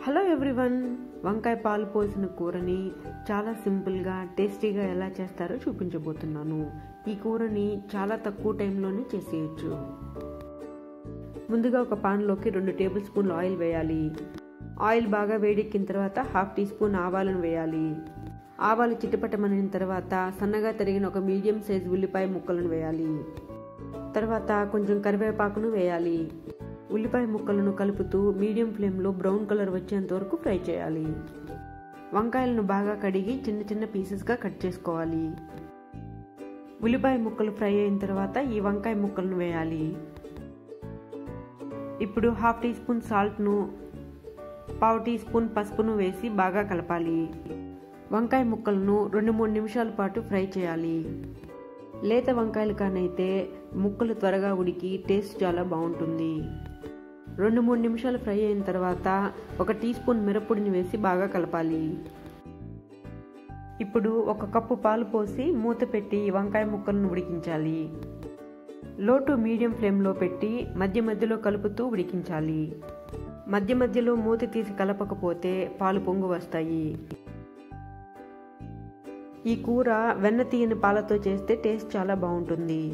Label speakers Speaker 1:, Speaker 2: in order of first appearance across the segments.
Speaker 1: Hello everyone వంకాయ పాలు పోసిన కూరని చాలా సింపుల్గా టేస్టీగా ఎలా చేస్తారో చూపించబోతున్నాను ఈ కూరని చాలా తక్కువ టైంలోనే చేసేయచ్చు ముందుగా ఒక పాన్లోకి రెండు టేబుల్ స్పూన్లు ఆయిల్ వేయాలి ఆయిల్ బాగా వేడెక్కిన తర్వాత హాఫ్ టీ స్పూన్ ఆవాలను వేయాలి ఆవాలు చిట్టపట్టమనిన తర్వాత సన్నగా తరిగిన ఒక మీడియం సైజ్ ఉల్లిపాయ ముక్కలను వేయాలి తర్వాత కొంచెం కరివేపాకును వేయాలి ఉల్లిపాయ ముక్కలను కలుపుతూ మీడియం ఫ్లేమ్లో బ్రౌన్ కలర్ వచ్చేంత వరకు ఫ్రై చేయాలి వంకాయలను బాగా కడిగి చిన్న చిన్న పీసెస్గా కట్ చేసుకోవాలి ఉల్లిపాయ ముక్కలు ఫ్రై అయిన తర్వాత ఈ వంకాయ ముక్కలను వేయాలి ఇప్పుడు హాఫ్ టీ స్పూన్ సాల్ట్ను పావు టీ స్పూన్ పసుపును వేసి బాగా కలపాలి వంకాయ ముక్కలను రెండు మూడు నిమిషాల పాటు ఫ్రై చేయాలి లేత వంకాయలు కానైతే ముక్కలు త్వరగా ఉడికి టేస్ట్ చాలా బాగుంటుంది రెండు మూడు నిమిషాలు ఫ్రై అయిన తర్వాత ఒక టీ స్పూన్ మిరప్పొడిని వేసి బాగా కలపాలి ఇప్పుడు ఒక కప్పు పాలు పోసి మూత పెట్టి వంకాయ ముక్కలను ఉడికించాలి లో టు మీడియం ఫ్లేమ్లో పెట్టి మధ్య మధ్యలో కలుపుతూ ఉడికించాలి మధ్య మధ్యలో మూత తీసి కలపకపోతే పాలు పొంగు వస్తాయి ఈ కూర వెన్న తీయని పాలతో చేస్తే టేస్ట్ చాలా బాగుంటుంది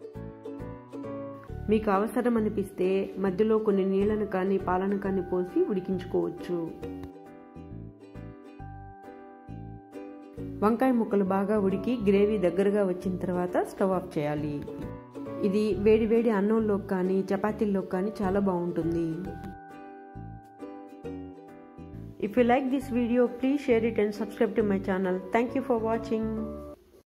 Speaker 1: మీకు అవసరం అనిపిస్తే మధ్యలో కొన్ని నీళ్లను కానీ పాలను కానీ పోసి ఉడికించుకోవచ్చు వంకాయ ముక్కలు బాగా ఉడికి గ్రేవీ దగ్గరగా వచ్చిన తర్వాత స్టవ్ ఆఫ్ చేయాలి ఇది వేడి వేడి అన్నంలోకి కానీ చపాతీల్లోకి కానీ చాలా బాగుంటుంది If you like this video, please share it and subscribe to my channel. Thank you for watching.